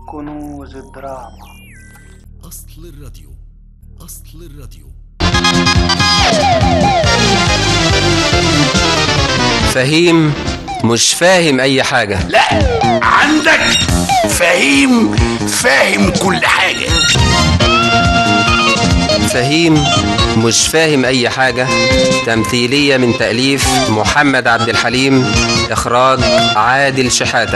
كنوز الدراما أصل الراديو أصل الراديو فهيم مش فاهم اي حاجة لا عندك فهيم فاهم كل حاجة فهيم مش فاهم اي حاجة تمثيلية من تأليف محمد عبد الحليم اخراج عادل شحاتة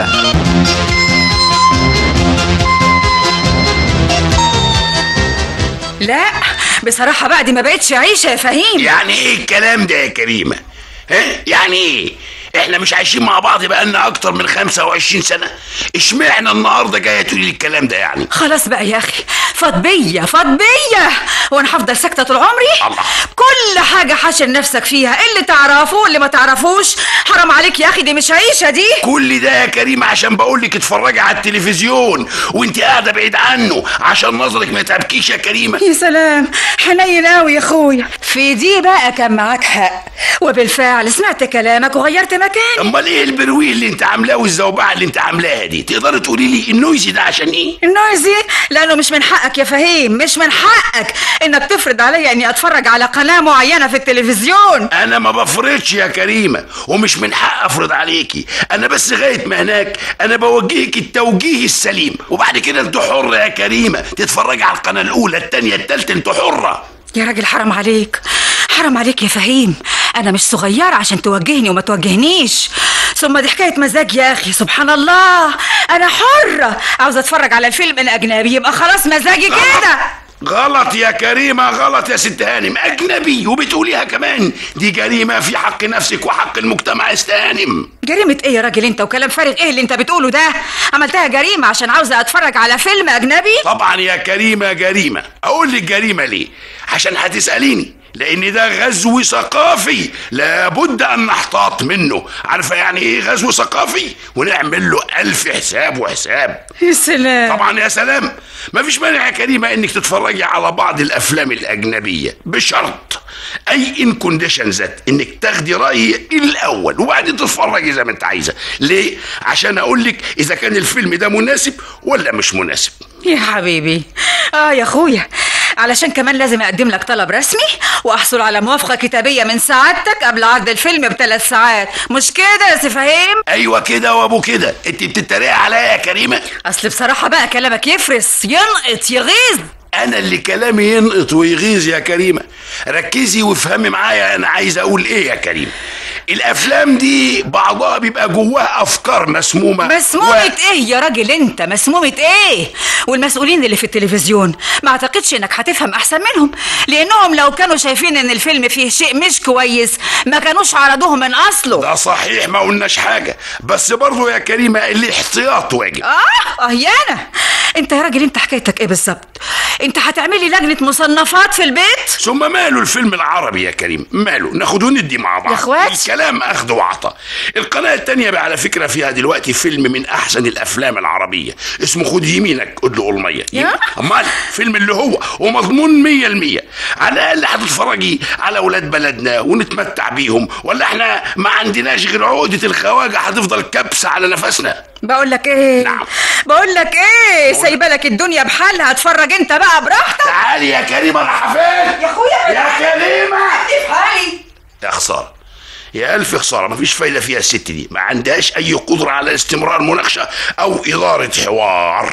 لا بصراحة بقى دي ما بقتش عيشة يا فهيم يعني ايه الكلام ده يا كريمة ها يعني ايه احنا مش عايشين مع بعض بقالنا اكتر من 25 سنة اشمعنى النهاردة جاية تقولي لي الكلام ده يعني خلاص بقى يا أخي فاض بيا فاض بيا وأنا هفضل ساكتة طول عمري الله. كل حاجة حاشر نفسك فيها اللي تعرفه واللي ما تعرفوش حرام عليك يا أخي دي مش عيشة دي كل ده يا كريمة عشان بقول لك اتفرجي على التلفزيون وانت قاعدة بعيد عنه عشان نظرك ما يتعبكيش يا كريمة يا سلام حنين قوي يا اخويا في دي بقى كان معاك حق وبالفعل سمعت كلامك وغيرت مكاني امال ايه البرويل اللي انت عاملاه والزوبعه اللي انت عاملاها دي تقدري تقولي لي النويزي ده عشان ايه النويزي لانه مش من حقك يا فهيم مش من حقك انك تفرض عليا اني اتفرج على قناه معينه في التلفزيون انا ما بفرضش يا كريمه ومش من حق افرض عليكي انا بس لغايه ما هناك انا بوجهك التوجيه السليم وبعد كده انت حره يا كريمه تتفرجي على القناه الاولى الثانيه الثالثه انت حره يا راجل حرام عليك حرام عليك يا فهيم انا مش صغيره عشان توجهني وما توجهنيش ثم دي حكايه مزاج يا اخي سبحان الله انا حره عاوزه اتفرج على الفيلم الاجنبي يبقى خلاص مزاجي كده غلط يا كريمة غلط يا ست هانم أجنبي وبتقوليها كمان دي جريمة في حق نفسك وحق المجتمع يا ست هانم جريمة ايه يا راجل انت وكلام فارغ ايه اللي انت بتقوله ده عملتها جريمة عشان عاوزة اتفرج على فيلم اجنبي طبعا يا كريمة جريمة أقول لك جريمة ليه عشان هتسأليني لأن ده غزو ثقافي لابد أن نحتاط منه عارفة يعني إيه غزو ثقافي ونعمل له ألف حساب وحساب يا سلام طبعا يا سلام مفيش مانع يا كريمة انك تتفرجي على بعض الافلام الاجنبية بشرط اي ان كونديشن ذات انك تاخدي رايي الاول وبعدين تتفرجي زي ما انت عايزه ليه عشان اقول لك اذا كان الفيلم ده مناسب ولا مش مناسب يا حبيبي اه يا اخويا علشان كمان لازم اقدم لك طلب رسمي واحصل على موافقة كتابية من سعادتك قبل عرض الفيلم بثلاث ساعات مش كده يا سي فهيم ايوه كده وابو كده انت بتتريقي عليا يا كريمه اصل بصراحة بقى كلامك يفرس ينقط يغيظ انا اللي كلامي ينقط ويغيظ يا كريمه ركزي وافهمي معايا انا عايز اقول ايه يا كريم الافلام دي بعضها بيبقى جواها افكار مسمومه مسمومة ايه يا راجل انت مسمومة ايه والمسؤولين اللي في التلفزيون ما اعتقدش انك هتفهم احسن منهم لانهم لو كانوا شايفين ان الفيلم فيه شيء مش كويس ما كانوش عرضوه من اصله ده صحيح ما قلناش حاجة بس برضو يا كريمة الاحتياط واجب اه اهيانا انت يا راجل انت حكايتك ايه بالظبط انت هتعملي لجنة مصنفات في البيت ثم ماله الفيلم العربي يا كريم ماله ناخد وندي مع بعض يا اخوات. الكلام اخذ وعطى القناة التانية بقى على فكرة فيها دلوقتي فيلم من احسن الافلام العربية اسمه خد يمينك ادلق المية يا. امال فيلم اللي هو ومضمون مية المية على الاقل هتتفرجي على اولاد بلدنا ونتمتع بيهم ولا احنا ما عندناش غير عقدة الخواجة هتفضل كبسة على نفسنا بقول لك ايه نعم. بقول لك ايه سايبه لك الدنيا بحالها اتفرج انت بقى براحتك تعالي يا كريمة راح فين يا اخويا يا كريمة في حالي يا خسارة يا ألف خسارة مفيش فايدة فيها الست دي ما عندهاش أي قدرة على استمرار مناقشة أو إدارة حوار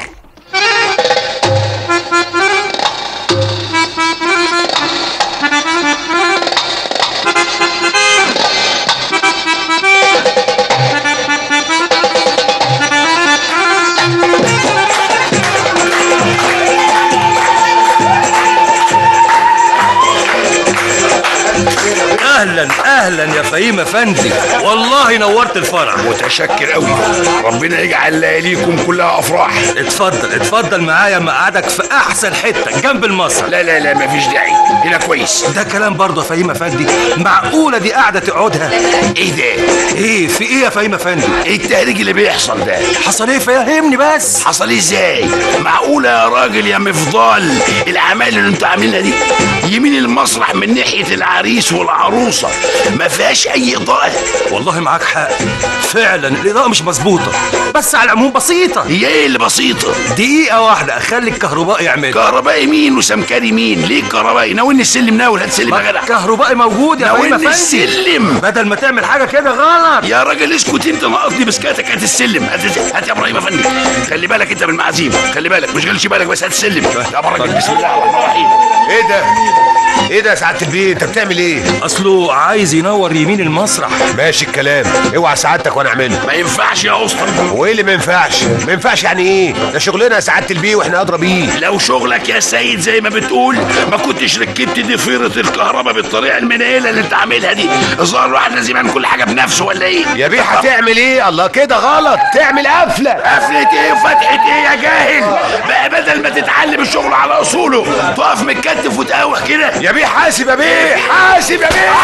اهلا اهلا يا فهيم افندي والله نورت الفرح متشكر قوي ربنا يجعل لياليكم كلها أفراح اتفضل اتفضل معايا مقعدك في احسن حته جنب المسرح لا لا لا مفيش داعي هنا كويس ده كلام برضه يا فهيم افندي معقوله دي قاعده تقعدها إيه ده ايه في ايه يا فهيم افندي إيه التهريج اللي بيحصل ده حصل ايه فهمني بس حصل ازاي معقولة يا راجل يا مفضال الأعمال اللي انتوا عاملينها دي يمين المسرح من ناحية العريس والعروسة ما فيهاش اي اضاءه والله معاك حق فعلا الاضاءه مش مظبوطه بس على العموم بسيطه هي ايه اللي بسيطه دقيقه واحده اخلي الكهربائي يعمل كهربائي مين وسمكري مين ليه كهربائي ناولني السلم ناول هات سلم يا جدع الكهربائي موجود يا فهيم ناولني افندي السلم بدل ما تعمل حاجه كده غلط يا راجل اسكت انت ناقصني بسكاتك هات السلم هات هات يا ابراهيم افندي خلي بالك انت من المعازيم خلي بالك مش غلش بالك بس هات السلم يا راجل بسم الله الرحمن الرحيم ايه ده؟ ايه ده يا سعاده البيه انت بتعمل ايه؟ اصله عايز ينور يمين المسرح ماشي الكلام اوعى سعادتك وانا اعمله ما ينفعش يا اسطى وايه اللي ما ينفعش؟ ما ينفعش يعني ايه؟ ده شغلنا يا سعاده البيه واحنا ادرى بيه لو شغلك يا سيد زي ما بتقول ما كنتش ركبت ضفيرة الكهرباء بالطريقة المنيلة اللي انت عاملها دي الظاهر الواحد لازم يعمل كل حاجة بنفسه ولا ايه؟ يا بيه هتعمل ايه؟ الله كده غلط تعمل قفله قفلة ايه وفتحة ايه يا جاهل؟ بقى بدل ما تتعلم الشغل على اصوله تقف متكتف وتقاوح كده يا بيه حاسب يا بيه حاسب يا بيه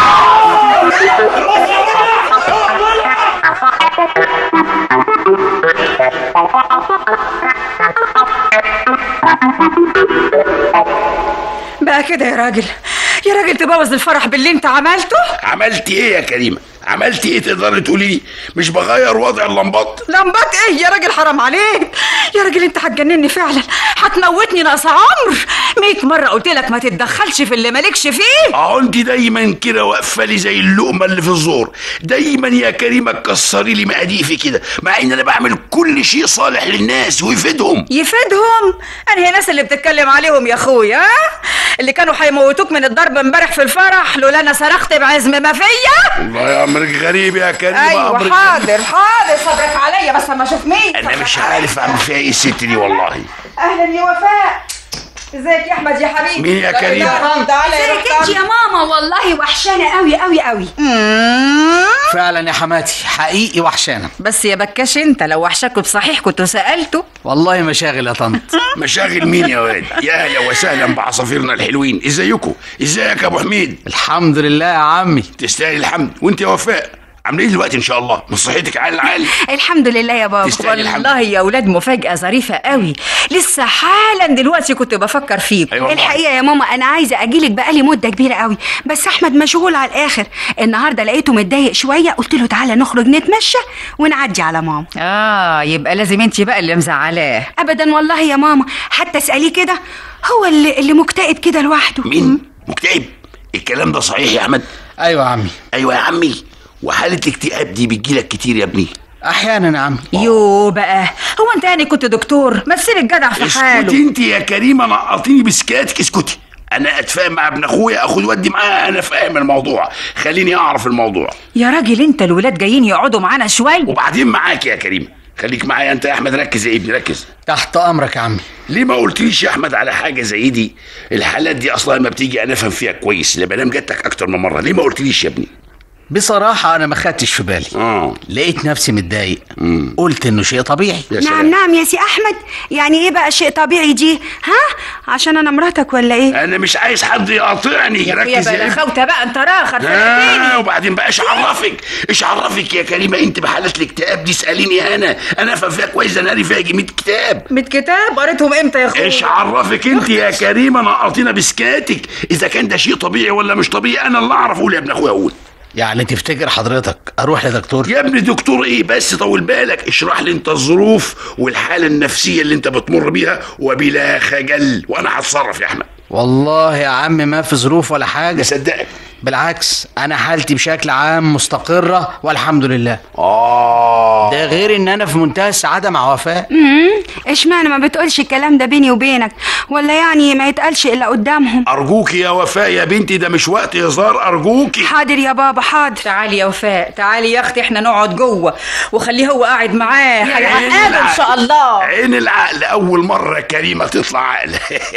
بقى كده يا راجل يا راجل تبوظ الفرح باللي انت عملته عملت ايه يا كريمة؟ عملت ايه تقدري تقولي لي؟ مش بغير وضع اللمبات؟ لمبات ايه يا راجل حرام عليك يا راجل انت هتجنني فعلا هتموتني ناقص عمر ميت مرة قلت لك ما تتدخلش في اللي مالكش فيه اهو انت دايما كده واقفه لي زي اللقمه اللي في الزور دايما يا كريمه تكسري لي مقاديفي كده مع ان انا بعمل كل شيء صالح للناس ويفيدهم يفيدهم انهي ناس اللي بتتكلم عليهم يا اخويا ها؟ اللي كانوا هيموتوك من الضرب امبارح في الفرح لولا انا صرخت بعزم ما فيا والله يا امرك غريب يا كريمه ايوه أمرك حاضر حاضر صبرك عليا بس اما اشوف مين انا صبرك مش عليا. عارف اعمل فيها ايه الست دي والله اهلا يا وفاء ازيك يا احمد يا حبيبي مين يا لا كريم؟ إله إلا الله. تعالى يا ازيك انت يا ماما والله وحشانه قوي قوي قوي مم. فعلا يا حماتي حقيقي وحشانة بس يا بكاش انت لو وحشك بصحيح كنت سالته والله مشاغل يا طنط مشاغل مين يا واد يا اهلا وسهلا بعصافيرنا الحلوين ازيكم ازيك يا ابو حميد الحمد لله يا عمي تستاهل الحمد وانت يا وفاء عاملين ايه دلوقتي ان شاء الله من صحتك عال العال الحمد لله يا بابا تستاهل الحمد والله يا اولاد مفاجاه ظريفه قوي لسه حالا دلوقتي كنت بفكر فيك أيوة والله. الحقيقه يا ماما انا عايزه اجيلك بقالي مده كبيره قوي بس احمد مشغول على الاخر النهارده لقيته متضايق شويه قلت له تعالى نخرج نتمشى ونعدي على ماما اه يبقى لازم انت بقى اللي مزعلاه ابدا والله يا ماما حتى اساليه كده هو اللي, اللي مكتئب كده لوحده مين مكتئب الكلام ده صحيح يا احمد ايوه يا عمي ايوه يا عمي وحاله الاكتئاب دي بتجيلك كتير يا ابني احيانا يا عمي يو بقى هو انت يعني كنت دكتور ما تسيب الجدع في اسكتي حاله انت يا كريمه نقطيني بسكاتك اسكتي انا اتفاهم مع ابن اخويا اخد ودي معاه انا فاهم الموضوع خليني اعرف الموضوع يا راجل انت الولاد جايين يقعدوا معانا شويه وبعدين معاك يا كريمه خليك معايا انت يا احمد ركز يا ابني ركز تحت امرك يا عمي ليه ما قلتليش يا احمد على حاجه زي دي الحالات دي اصلا ما بتيجي انا افهم فيها كويس لما دام جاتك اكتر من مره ليه ما قلتليش يا ابني بصراحة أنا ما خدتش في بالي اه لقيت نفسي متضايق قلت إنه شيء طبيعي يا نعم سلام. نعم يا سي احمد يعني ايه بقى شيء طبيعي دي ها عشان انا مراتك ولا ايه انا مش عايز حد يقاطعني يا اخويا ركز يا بقى ابني خوته بقى انت راخر آه فرقتني وبعدين بقى ايش عرفك ايش عرفك يا كريمه انت بحالات الاكتئاب دي اساليني انا انا افهم فيها كويس انا قاري فيها جميل كتاب من كتاب قريتهم امتى يا اخويا ايش عرفك انت يا كريمه نقطينا بسكاتك اذا كان ده شيء طبيعي ولا مش طبيعي انا اللي اعرف قول يا ابن اخويا قول يعني تفتكر حضرتك أروح لدكتور يا ابني دكتور ايه بس طول بالك اشرح لي انت الظروف والحاله النفسيه اللي انت بتمر بيها وبلا خجل وانا هتصرف يا احمد والله يا عم ما في ظروف ولا حاجة مصدقك بالعكس أنا حالتي بشكل عام مستقرة والحمد لله اه ده غير إن أنا في منتهى السعادة مع وفاء امم اشمعنى ما بتقولش الكلام ده بيني وبينك ولا يعني ما يتقالش الا قدامهم ارجوكي يا وفاء يا بنتي ده مش وقت هزار ارجوكي حاضر يا بابا حاضر تعالي يا وفاء تعالي يا اختي احنا نقعد جوه وخليه هو قاعد معاه هيعقله ان شاء الله عين العقل اول مره كريمه تطلع عقل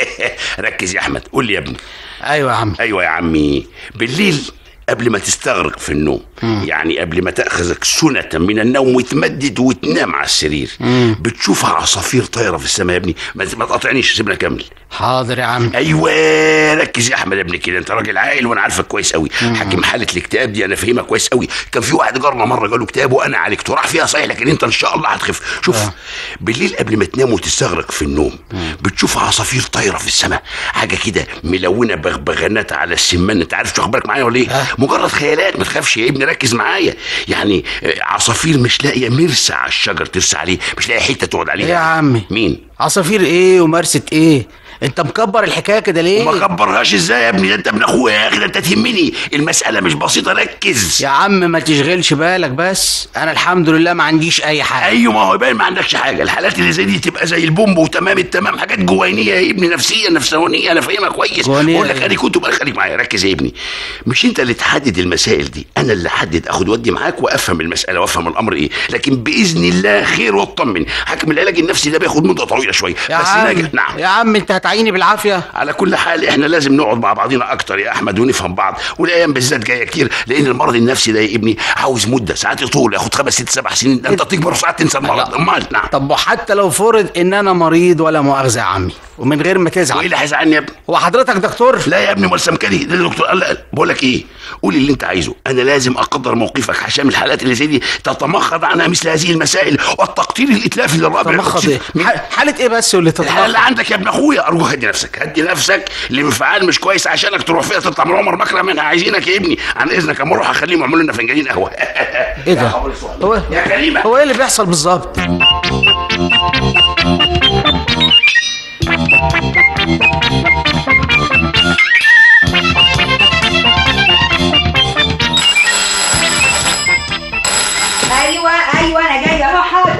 ركز يا احمد قول لي يا ابني أيوة يا عم ايوه يا عمي بالليل قبل ما تستغرق في النوم يعني قبل ما تاخذك سنه من النوم وتمدد وتنام على السرير بتشوف عصافير طايره في السماء يا ابني ما ما تقاطعنيش سيبنا كمل حاضر يا عم ايوه ركز يا احمد يا ابني كده انت راجل عاقل وانا عارفك كويس قوي حكم حاله الاكتئاب دي انا فاهمها كويس قوي كان في واحد جارنا مره جاله اكتئاب وانا عالجته راح فيها صحيح لكن انت ان شاء الله هتخف شوف بالليل قبل ما تنام وتستغرق في النوم بتشوف عصافير طايره في السماء حاجه كده ملونه بغبغانات على السمان انت عارف تاخد بالك معايا ولا ايه مجرد خيالات ما تخافش يا ابني ركز معايا يعني آه، عصافير مش لاقيه مرسى على الشجر ترسى عليه مش لاقيه حته تقعد عليها ايه يا عمي مين عصافير ايه ومرسة ايه انت مكبر الحكايه كده ليه وما كبرهاش ازاي يا ابني ده انت ابن اخويا يا اخي ده انت تهمني المساله مش بسيطه ركز يا عم ما تشغلش بالك بس انا الحمد لله ما عنديش اي حاجه ايوه ما هو يبان ما عندكش حاجه الحالات اللي زي دي تبقى زي البومب وتمام التمام حاجات جوانيه يا ابني نفسيه نفسانيه انا فاهمها كويس جوانية بقول لك إيه؟ ادي كتب أنا خليك معايا ركز يا ابني مش انت اللي تحدد المسائل دي انا اللي احدد اخد ودي معاك وافهم المساله وافهم الامر ايه لكن باذن الله خير واطمن حكم العلاج النفسي ده بياخد مده طويله شويه يا بس عم ناجح نعم يا عم انت هتعيني بالعافيه على كل حال احنا لازم نقعد مع بعضينا اكتر يا احمد ونفهم بعض والايام بالذات جايه كتير لان المرض النفسي ده يا ابني عاوز مده ساعات يطول ياخد خمس ست سبع سنين ده انت تكبر وساعات تنسى المرض امال نعم طب وحتى لو فرض ان انا مريض ولا مؤاخذه يا عمي ومن غير ما وايه تزعل اللي هيزعلني يا ابني هو حضرتك دكتور لا يا ابني امال سمكري ده الدكتور قال لا بقول لك ايه قول اللي انت عايزه انا لازم اقدر موقفك عشان الحالات اللي زي دي تتمخض عنها مثل هذه المسائل والتقدير الاتلافي للرابع تمخض ايه ح- حاله ايه بس واللي الحالة تتمخض اللي عندك يا ابن اخويا ارجوك هدي نفسك هدي نفسك الانفعال مش كويس عشانك تروح فيها تطلع من عمر مكره منها عايزينك يا ابني عن اذنك اما اروح اخليهم يعملوا لنا فنجانين قهوه ايه ده هو يا كريمه هو ايه اللي بيحصل بالظبط ايوه ايوه انا جايه اهو حاضر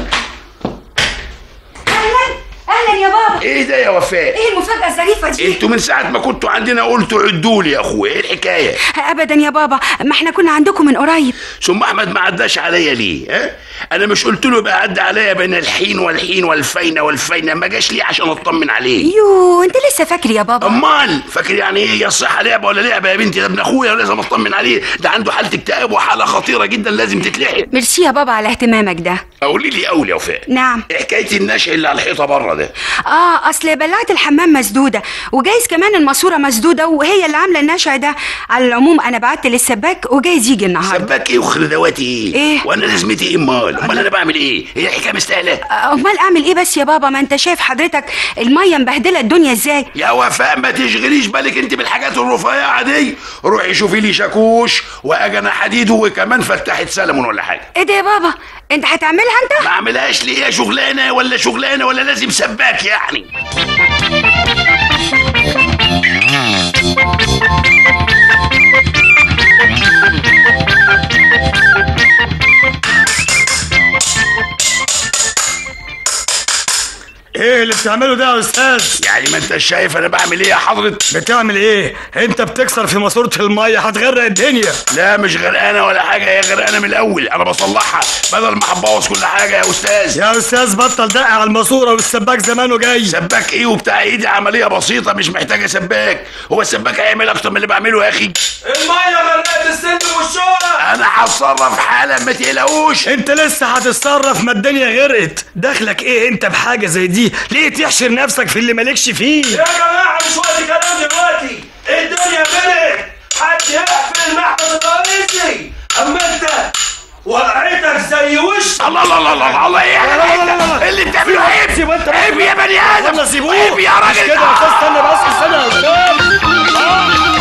اهلا اهلا يا بابا ايه ده يا وفاء ايه المفاجاه الظريفه دي انتوا من ساعه ما كنتوا عندنا قلتوا عدوا لي يا اخويا ايه الحكايه ابدا يا بابا ما احنا كنا عندكم من قريب ثم احمد ما عداش عليا ليه ها انا مش قلت له يبقى عدى عليا بين الحين والحين والفينه والفينه ما جاش ليه عشان اطمن عليه يو انت لسه فاكر يا بابا امال فاكر يعني ايه يا صحه لعبه ولا لعبه يا بنتي ده ابن اخويا ولازم اطمن عليه ده عنده حاله اكتئاب وحاله خطيره جدا لازم تتلحق ميرسي يا بابا على اهتمامك ده قولي لي اول يا وفاء نعم إيه حكايه النشع اللي على الحيطه بره ده اه اصل بلعت الحمام مسدوده وجايز كمان الماسوره مسدوده وهي اللي عامله النشع ده على العموم انا بعت للسباك وجايز يجي النهارده سباك ايه وخردواتي ايه إيه؟ وانا لازمتي ايه امال امال انا بعمل ايه هي الحكايه مستاهله آه، امال اعمل ايه بس يا بابا ما انت شايف حضرتك الميه مبهدله الدنيا ازاي يا وفاء ما تشغليش بالك انت بالحاجات الرفيعه دي روحي شوفي لي شاكوش واجنه حديد وكمان فتحت سلمون ولا حاجه ايه ده يا بابا انت هتعملها انت ما اعملهاش ليه يا شغلانه ولا شغلانه ولا لازم سباك يعني ايه اللي بتعمله ده يا استاذ يعني ما انت شايف انا بعمل ايه يا حضرة بتعمل ايه انت بتكسر في ماسوره الميه هتغرق الدنيا لا مش غرقانه ولا حاجه هي غرقانه من الاول انا بصلحها بدل ما هتبوظ كل حاجه يا استاذ يا استاذ بطل دق على الماسوره والسباك زمانه جاي سباك ايه وبتاع ايه دي عمليه بسيطه مش محتاجه سباك هو السباك هيعمل اكتر من اللي بعمله يا اخي الميه غرقت السلم والشقق انا هتصرف حالا ما تقلقوش انت لسه هتتصرف ما الدنيا غرقت دخلك ايه انت بحاجه زي دي ليه تحشر نفسك في اللي مالكش فيه يا جماعه مش وقت كلام دلوقتي الدنيا غرقت حد يقفل المحبس الرئيسي اما انت وقعتك زي وش الله الله الله الله الله ايه لا، لا، لا، لا، لا. اللي بتعمله عيب سيبه انت عيب يا بني ادم يلا سيبوه عيب يا مش راجل كده يا استاذ استنى بس استنى يا استاذ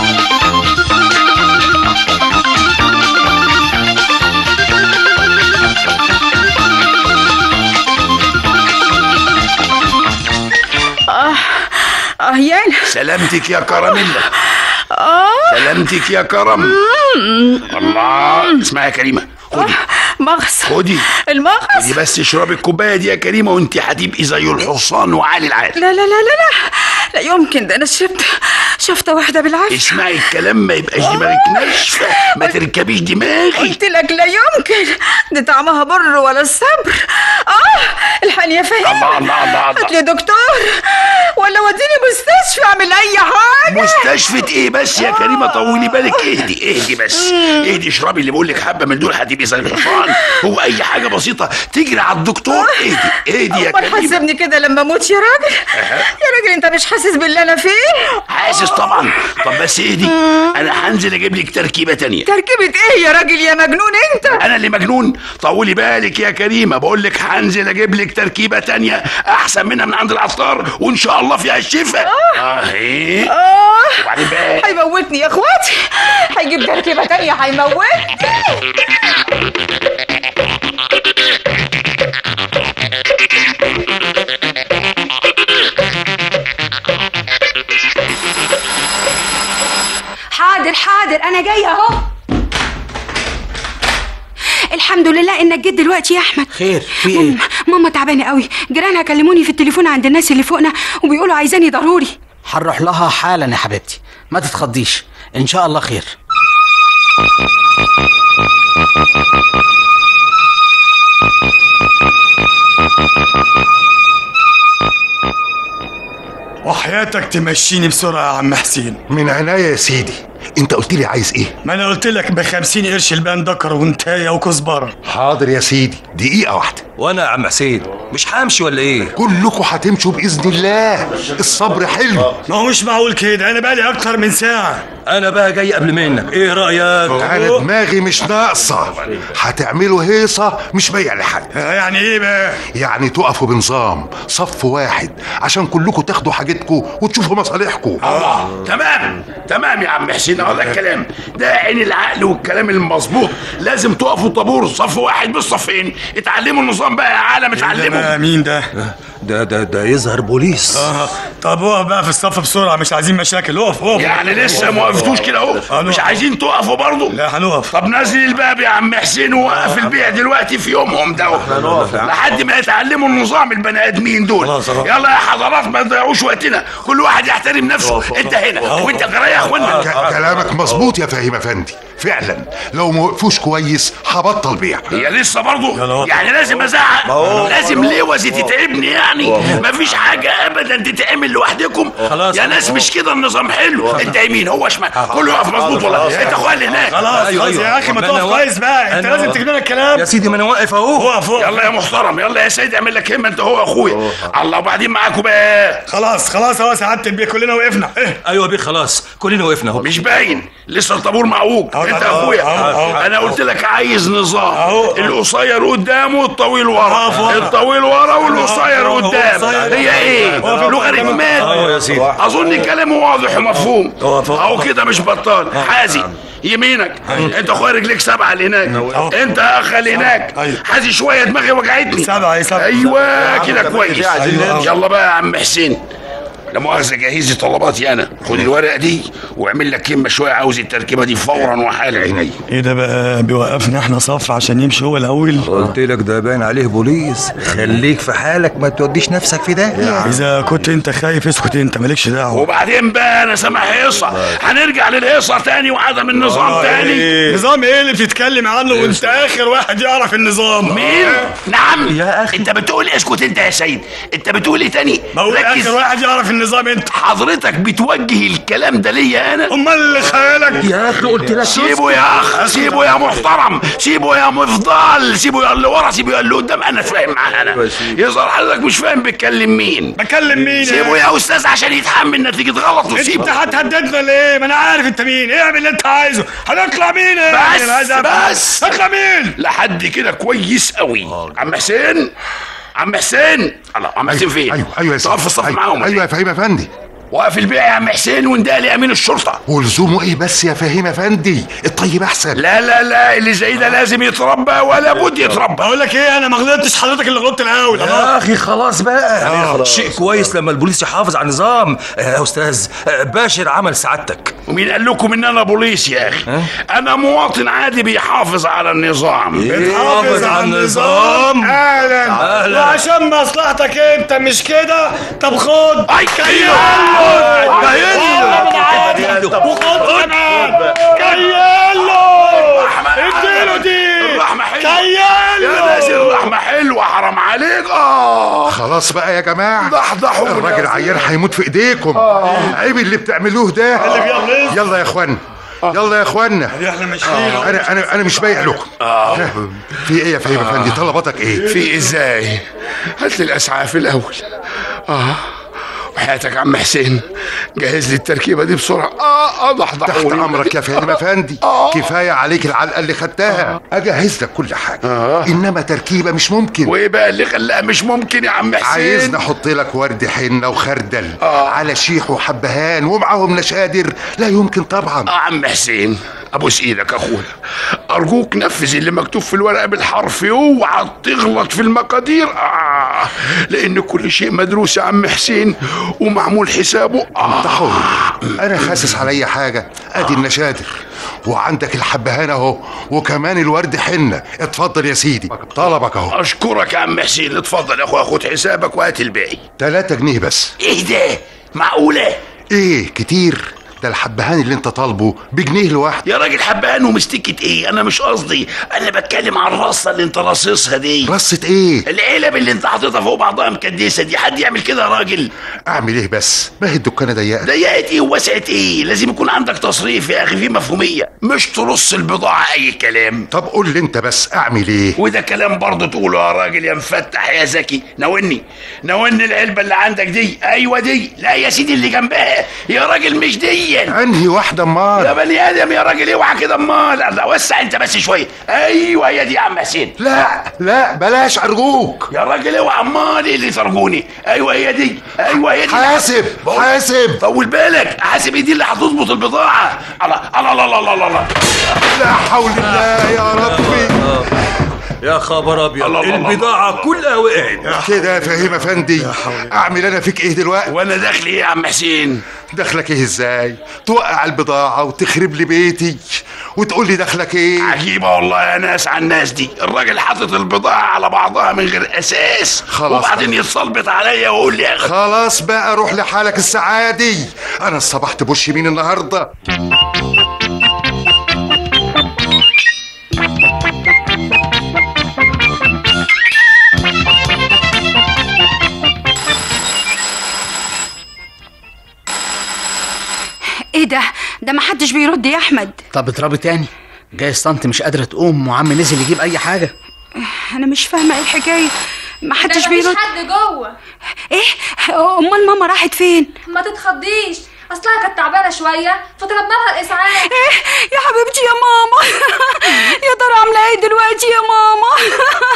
اه اه يانا سلامتك يا كراميلا اه سلامتك يا كرم الله اسمعي يا كريمه خدي مغص خدي المغص خدي بس اشربي الكوبايه دي يا كريمه وانت هتبقي زي الحصان وعالي العال لا لا لا لا لا لا يمكن ده انا شربت شفطة واحدة بالعافية اسمعي الكلام ما يبقاش دماغك ناشفه ما تركبيش دماغي قلت لك لا يمكن دي طعمها بر ولا الصبر اه الحقني يا فهيم الله الله الله هات الله لي دكتور ولا وديني مستشفى اعمل اي حاجة مستشفى ايه بس يا كريمه طولي بالك اهدي اهدي بس اهدي اشربي اللي بقول لك حبه من دول هتبقي زي الحصان هو اي حاجه بسيطه تجري على الدكتور اهدي اهدي يا امال كريمه حاسبني كده لما اموت يا راجل يا راجل انت مش حاسس باللي انا فيه حاسس طبعا طب بس اهدي انا هنزل اجيب لك تركيبه تانية تركيبة ايه يا راجل يا مجنون انت انا اللي مجنون طولي بالك يا كريمه بقول لك هنزل اجيب لك تركيبه تانية احسن منها من عند العطار وان شاء الله فيها الشفاء آه. اهي اه وبعدين بقى هيموتني يا اخواتي هيجيب تركيبه تانية هيموتني حاضر حاضر انا جايه اهو الحمد لله انك جيت دلوقتي يا احمد خير في ايه ماما- ماما تعبانه قوي جيرانها كلموني في التليفون عند الناس اللي فوقنا وبيقولوا عايزاني ضروري هنروح لها حالا يا حبيبتي ما تتخضيش ان شاء الله خير وحياتك تمشيني بسرعه يا عم حسين من عناية يا سيدي انت قلت لي عايز ايه ما انا قلت لك ب 50 قرش البان دكر وانتايه وكزبره حاضر يا سيدي دقيقة واحدة وانا يا عم حسين مش همشي ولا ايه كلكم هتمشوا بإذن الله الصبر حلو ما هو مش معقول كده انا بقالي اكتر من ساعه انا بقى جاي قبل منك ايه رايك انا دماغي مش ناقصة هتعملوا هيصة مش بايع لحد يعني ايه بقى يعني تقفوا بنظام صف واحد عشان كلكم تاخدوا حاجتكم وتشوفوا مصالحكم اه تمام تمام يا عم حسين اه ده الكلام ده عين العقل والكلام المظبوط لازم تقفوا طابور صف واحد مش صفين اتعلموا النظام بقى يا عالم ده اتعلموا مين ده ده ده ده يظهر بوليس اه طب اقف بقى في الصف بسرعه مش عايزين مشاكل اقف اقف يعني لسه ما وقفتوش كده اهو مش عايزين تقفوا برضه لا هنقف طب نزل الباب يا عم حسين ووقف البيع دلوقتي في يومهم ده لحد ما يتعلموا النظام البني ادمين دول يلا يا حضرات ما تضيعوش وقتنا كل واحد يحترم نفسه انت هنا وانت جرايه يا اخوانا ك- كلامك مظبوط يا فهيم افندي فعلا لو ما وقفوش كويس هبطل بيع هي لسه برضه يعني لازم ازعق لازم لوزي تتعبني يعني مفيش حاجه ابدا تتعمل لوحدكم خلاص. يا ناس مش كده النظام حلو انت يمين هو شمال كله يقف مظبوط والله انت اخويا اللي هناك خلاص أيوة، خلاص أيوة. يا اخي ما أنا تقف واقف. كويس بقى انت أنا لازم واقف. تجيب لنا الكلام يا سيدي ما انا واقف اهو اقف اقف يلا يا محترم يلا يا سيدي اعمل لك همه انت هو يا اخويا الله وبعدين معاكم بقى خلاص خلاص خلاص سعادة البيه كلنا وقفنا ايه ايوه بيه خلاص كلنا وقفنا اهو مش باين لسه الطابور معوج أهو، انت أهو، اخويا أهو، أهو. انا قلت لك عايز نظام أهو. القصير قدامه والطويل ورا أقف ورا. الطويل ورا والقصير أهو، قدام قصير. هي ايه أهو، لوغاريتمات أهو يا سيدي. اظن كلامه واضح ومفهوم أهو، أهو. اهو كده مش بطال حازي يمينك انت اخويا رجليك سبعه اللي هناك انت يا اخ اللي هناك أيوة. حازي شويه دماغي وجعتني سبعة يا سبعة ايوه كده كويس أيوة. يلا بقى يا عم حسين لا مؤاخذة جهز لي طلباتي أنا خد الورقة دي واعمل لك كلمة شوية عاوز التركيبة دي فورا وحال عيني ايه ده بقى بيوقفنا احنا صف عشان يمشي هو الاول قلت لك ده باين عليه بوليس خليك في حالك ما توديش نفسك في ده اذا كنت انت خايف اسكت انت مالكش دعوه وبعدين بقى أنا سامع هيصة هنرجع للهيصة تاني وعدم النظام تاني نظام ايه اللي بتتكلم عنه وانت اخر واحد يعرف النظام مين؟ نعم يا أخي. أنت بتقول اسكت أنت يا سيد أنت بتقول إيه تاني؟ بقول ركز اخر واحد يعرف النظام انت حضرتك بتوجه الكلام ده ليا أنا امال اللي خيالك يا اخي قلت لك سيبه يا اخ سيبه يا محترم سيبه يا مفضل سيبه يا اللي ورا سيبه يا اللي قدام انا فاهم معاه انا يظهر حضرتك مش فاهم بيتكلم مين بكلم مين سيبه يا استاذ عشان يتحمل نتيجه غلط انت وسيبه هتهددنا ليه؟ ما انا عارف انت مين، اعمل اللي انت عايزه، هنطلع مين؟ بس، أنا عايز أفهم. بس. اطلع مين؟ لحد كده كويس قوي عم حسين عم حسين الله عم حسين فين ايوه ايوه يا سيدي تقف في الصف أيوة. معاهم ايوه يا فهيم افندي وقف البيع يا عم حسين وندالي امين الشرطه ولزومه ايه بس يا فهيم افندي الطيب احسن لا لا لا اللي زي ده لازم يتربى ولا بد يتربى بقول لك ايه انا ما غلطتش حضرتك اللي غلطت الاول يا اخي خلاص بقى شيء كويس لما البوليس يحافظ على النظام آه، يا استاذ آه، باشر عمل سعادتك ومين قال لكم ان انا بوليس يا اخي انا مواطن عادي بيحافظ على النظام بتحافظ على النظام اهلا أهلاً. وعشان مصلحتك انت مش كده طب خد اي وخد كمان كياله اديله دي الرحمة حلوة كياله يا ناس الرحمة حلوة حرام عليك اه خلاص بقى يا جماعه ضحضحوا الراجل عيان هيموت في ايديكم عيب اللي بتعملوه ده اللي بيغلظ. يلا يا اخوانا يلا يا اخوانا احنا ماشيين انا انا انا مش بايع لكم في ايه يا فهيم افندي طلباتك ايه في ازاي هات لي الاسعاف الاول اه وحياتك عم حسين جهز لي التركيبه دي بسرعه اه اه تحت ضحضحوني امرك يا فهيم افندي كفايه عليك العلقه اللي خدتها اجهز لك كل حاجه انما تركيبه مش ممكن وايه بقى اللي خلاها مش ممكن يا عم حسين عايزني احط لك ورد حنه وخردل على شيح وحبهان ومعاهم نشادر لا يمكن طبعا اه عم حسين ابوس ايدك اخويا ارجوك نفذ اللي مكتوب في الورقه بالحرف اوعى تغلط في المقادير آه لان كل شيء مدروس يا عم حسين ومعمول حسابه انت حر انا خاسس على اي حاجه ادي النشادر وعندك الحبهان اهو وكمان الورد حنه اتفضل يا سيدي طلبك اهو اشكرك يا عم حسين اتفضل يا اخويا خد حسابك وهات الباقي 3 جنيه بس ايه ده معقوله ايه كتير ده الحبهان اللي انت طالبه بجنيه لوحده يا راجل حبان ومستكة ايه انا مش قصدي انا بتكلم عن الرصه اللي انت راصصها دي رصة ايه العلب اللي انت حاططها فوق بعضها مكدسه دي حد يعمل كده يا راجل اعمل ايه بس ما هي الدكانه ضيقه ضيقت ايه ووسعت ايه لازم يكون عندك تصريف يا اخي في مفهوميه مش ترص البضاعه اي كلام طب قول لي انت بس اعمل ايه وده كلام برضه تقوله يا راجل يا مفتح يا ذكي ناولني ناولني العلبه اللي عندك دي ايوه دي لا يا سيدي اللي جنبها يا راجل مش دي انهي واحده امال يا بني ادم يا راجل اوعى كده امال لا، وسع انت بس شويه ايوه هي دي يا عم حسين لا لا بلاش ارجوك يا راجل اوعى امال ايه اللي ترجوني ايوه هي دي ايوه هي دي حاسب حاسب طول بالك حاسب ايه دي اللي هتظبط البضاعه الله الله الله الله الله الله لا حول الله يا ربي يا خبر ابيض الله الله الله. البضاعه كلها وقعت كده يا فهيم افندي اعمل انا فيك ايه دلوقتي وانا داخل ايه يا عم حسين دخلك ايه ازاي توقع البضاعه وتخرب لي بيتي وتقول لي دخلك ايه عجيبه والله يا ناس على الناس دي الراجل حاطط البضاعه على بعضها من غير اساس خلاص. وبعدين يتصلبط عليا ويقول لي اخد خلاص بقى روح لحالك السعادي انا الصبحت بوش مين النهارده ايه ده ده محدش بيرد يا احمد طب اضربي تاني جايز طنط مش قادره تقوم وعم نزل يجيب اي حاجه انا مش فاهمه ايه الحكايه محدش ده مفيش بيرد حد جوه ايه امال ماما راحت فين ما تتخضيش اصلها كانت تعبانه شويه فطلبنا لها الاسعاف ايه يا حبيبتي يا ماما يا ترى عامله ايه دلوقتي يا ماما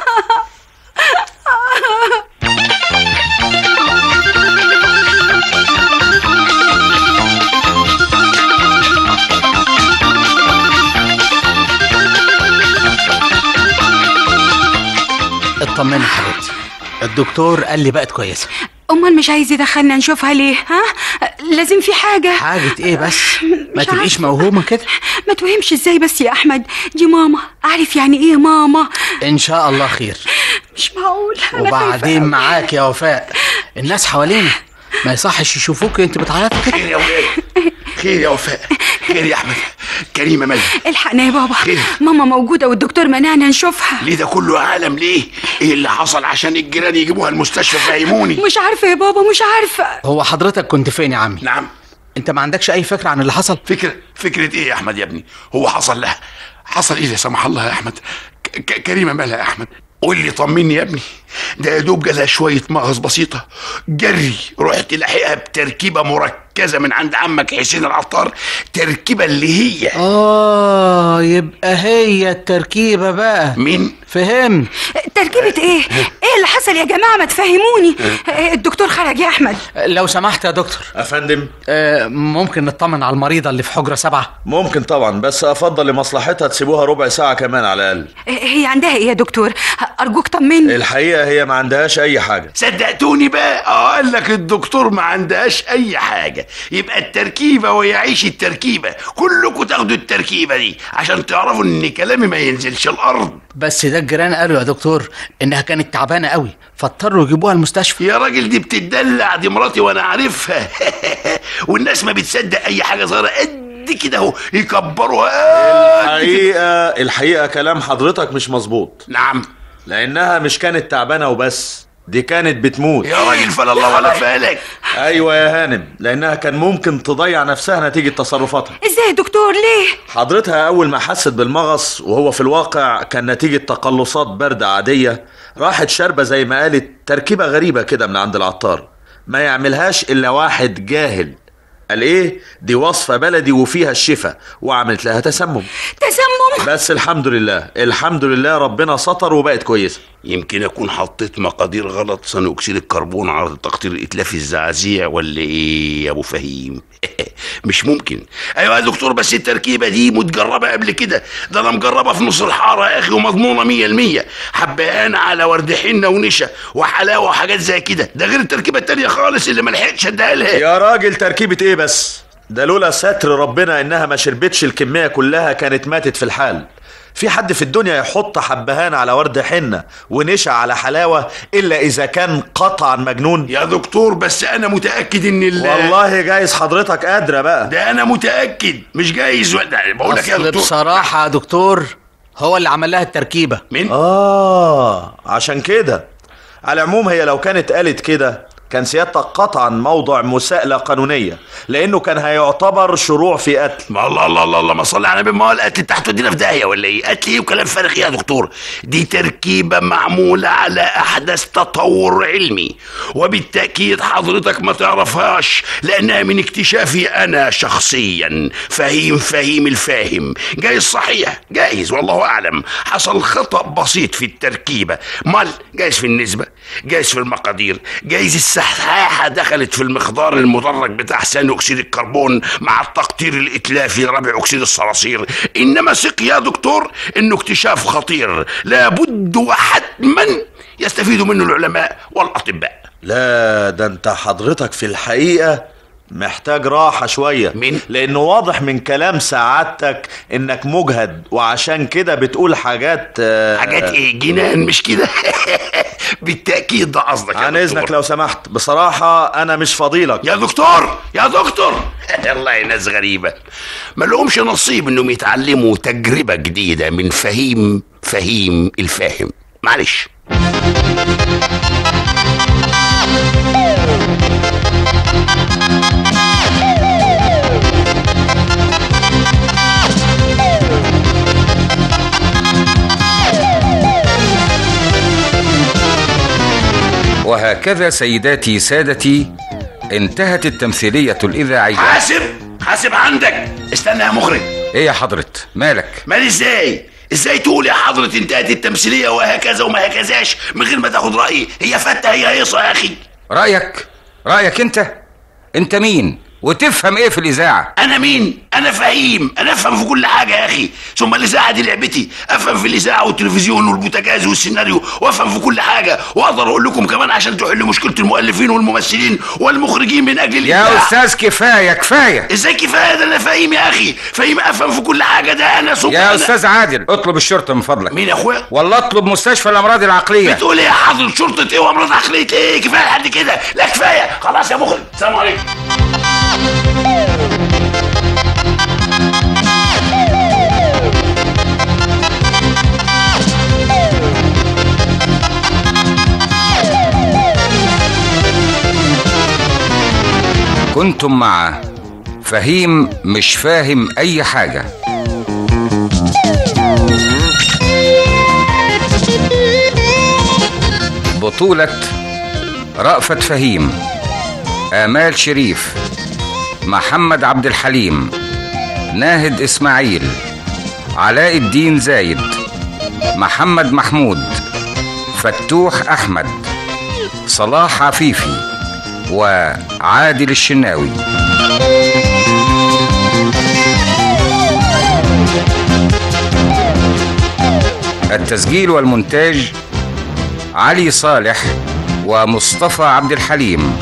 اطمني يا حبيبتي الدكتور قال لي بقت كويسه امال مش عايز يدخلنا نشوفها ليه ها لازم في حاجه حاجه ايه بس ما مش تبقيش عارفة. موهومه كده ما توهمش ازاي بس يا احمد دي ماما اعرف يعني ايه ماما ان شاء الله خير مش معقول أنا خايفة وبعدين أوي. معاك يا وفاء الناس حوالينا ما يصحش يشوفوك انت بتعيطي كده خير يا ولاد خير يا وفاء خير يا احمد كريمه مالك الحقنا يا بابا خير. ماما موجوده والدكتور منعنا نشوفها ليه ده كله عالم ليه ايه اللي حصل عشان الجيران يجيبوها المستشفى فهموني مش عارفه يا بابا مش عارفه هو حضرتك كنت فين يا عمي نعم انت ما عندكش اي فكره عن اللي حصل فكرة فكرة ايه يا احمد يا ابني هو حصل لها حصل ايه لا سمح الله يا احمد ك- ك- كريمة مالها يا احمد قول لي طمني يا ابني ده يا دوب جالها شوية مغص بسيطة جري رحت لاحقها بتركيبة مركزة من عند عمك حسين العطار تركيبة اللي هي اه يبقى هي التركيبه بقى مين فهمت تركيبه ايه ايه اللي حصل يا جماعه ما تفهموني إيه الدكتور خرج يا احمد لو سمحت يا دكتور افندم آه ممكن نطمن على المريضه اللي في حجره سبعه ممكن طبعا بس افضل لمصلحتها تسيبوها ربع ساعه كمان على الاقل إيه هي عندها ايه يا دكتور ارجوك طمني الحقيقه هي ما عندهاش اي حاجه صدقتوني بقى اه قال لك الدكتور ما عندهاش اي حاجه يبقى التركيبه ويعيش التركيبه كلكم تاخدوا التركيبه دي عشان تعرفوا ان كلامي ما ينزلش الارض بس ده الجيران قالوا يا دكتور انها كانت تعبانه قوي فاضطروا يجيبوها المستشفى يا راجل دي بتدلع دي مراتي وانا عارفها والناس ما بتصدق اي حاجه صغيره قد كده اهو يكبروها قد كده. الحقيقه الحقيقه كلام حضرتك مش مظبوط نعم لانها مش كانت تعبانه وبس دي كانت بتموت يا راجل فلا الله ولا فالك ايوه يا هانم لانها كان ممكن تضيع نفسها نتيجه تصرفاتها ازاي يا دكتور ليه حضرتها اول ما حست بالمغص وهو في الواقع كان نتيجه تقلصات برد عاديه راحت شاربه زي ما قالت تركيبه غريبه كده من عند العطار ما يعملهاش الا واحد جاهل قال ايه دي وصفة بلدي وفيها الشفا وعملت لها تسمم تسمم بس الحمد لله الحمد لله ربنا ستر وبقت كويسة يمكن اكون حطيت مقادير غلط ثاني اكسيد الكربون على تقطير الاتلاف الزعازيع ولا ايه يا ابو فهيم مش ممكن ايوه يا دكتور بس التركيبه دي متجربه قبل كده ده انا مجربها في نص الحاره يا اخي ومضمونه مية المية حبهان على ورد حنه ونشا وحلاوه وحاجات زي كده ده غير التركيبه التانية خالص اللي ما لحقتش اديها لها يا راجل تركيبة ايه بس ده لولا ستر ربنا انها ما شربتش الكمية كلها كانت ماتت في الحال في حد في الدنيا يحط حبهان على ورد حنة ونشا على حلاوة إلا إذا كان قطعا مجنون يا دكتور بس أنا متأكد إن ال والله جايز حضرتك قادرة بقى ده أنا متأكد مش جايز و- ده بقول لك يا أصل دكتور بصراحة يا دكتور هو اللي عمل لها التركيبة مين؟ آه عشان كده على العموم هي لو كانت قالت كده كان سيادتك قطعا موضع مساءلة قانونية لأنه كان هيعتبر شروع في قتل ما الله الله الله الله ما صلي على النبي ما هو القتل تحت ودينا في داهيه ولا ايه؟ قتل ايه وكلام فارغ ايه يا دكتور؟ دي تركيبه معموله على احدث تطور علمي وبالتاكيد حضرتك ما تعرفهاش لانها من اكتشافي انا شخصيا فهيم فهيم الفاهم جايز صحيح جايز والله اعلم حصل خطا بسيط في التركيبه مال جايز في النسبه جايز في المقادير جايز السحاحه دخلت في المقدار المدرج بتاع ثاني اكسيد الكربون مع التقطير الاتلافي ربع اكسيد الصراصير انما ثق يا دكتور انه اكتشاف خطير لابد وحتما يستفيد منه العلماء والاطباء لا ده انت حضرتك في الحقيقة محتاج راحة شوية مين؟ لأنه واضح من كلام سعادتك إنك مجهد وعشان كده بتقول حاجات آه، حاجات ايه جنان مش كده بالتاكيد ده قصدك يا عن دكتور. إذنك لو سمحت بصراحة أنا مش فضيلك يا دكتور يا دكتور والله ناس غريبة ما لهمش نصيب انهم يتعلموا تجربة جديدة من فهيم فهيم الفاهم معلش وهكذا سيداتي سادتي انتهت التمثيلية الإذاعية حاسب حاسب عندك استنى يا مخرج إيه يا حضرة مالك مال ازاي ازاي تقول يا حضرة انتهت التمثيلية وهكذا وما هكذاش من غير ما تاخد رأيي هي فتة هي هيصة يا اخي رأيك رأيك أنت أنت مين وتفهم إيه في الإذاعة انا مين انا فهيم انا افهم في كل حاجه يا اخي ثم الاذاعه دي لعبتي افهم في الاذاعه والتلفزيون والبوتاجاز والسيناريو وافهم في كل حاجه واقدر اقول لكم كمان عشان تحلوا مشكله المؤلفين والممثلين والمخرجين من اجل يا الإبداع. أستاذ كفاية كفاية ازاي كفايه ده انا فهيم يا اخي فهيم افهم في كل حاجه ده انا سوق يا أستاذ عادل اطلب الشرطة من فضلك مين يا اخويا والله اطلب مستشفى الأمراض العقلية بتقول ايه يا حضرة شرطة ايه وامراض عقلية ايه كفاية لحد كده لا كفاية خلاص يا مخرج السلام عليكم كنتم مع فهيم مش فاهم أي حاجة بطولة رأفت فهيم آمال شريف محمد عبد الحليم ناهد إسماعيل علاء الدين زايد محمد محمود فتوح أحمد صلاح عفيفي وعادل الشناوي التسجيل والمونتاج علي صالح ومصطفى عبد الحليم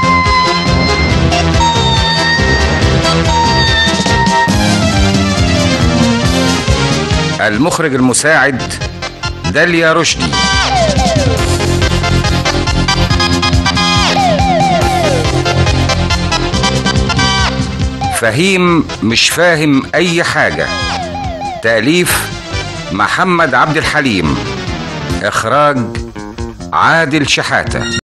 المخرج المساعد داليا رشدي فهيم مش فاهم أي حاجة تأليف محمد عبد الحليم إخراج عادل شحاتة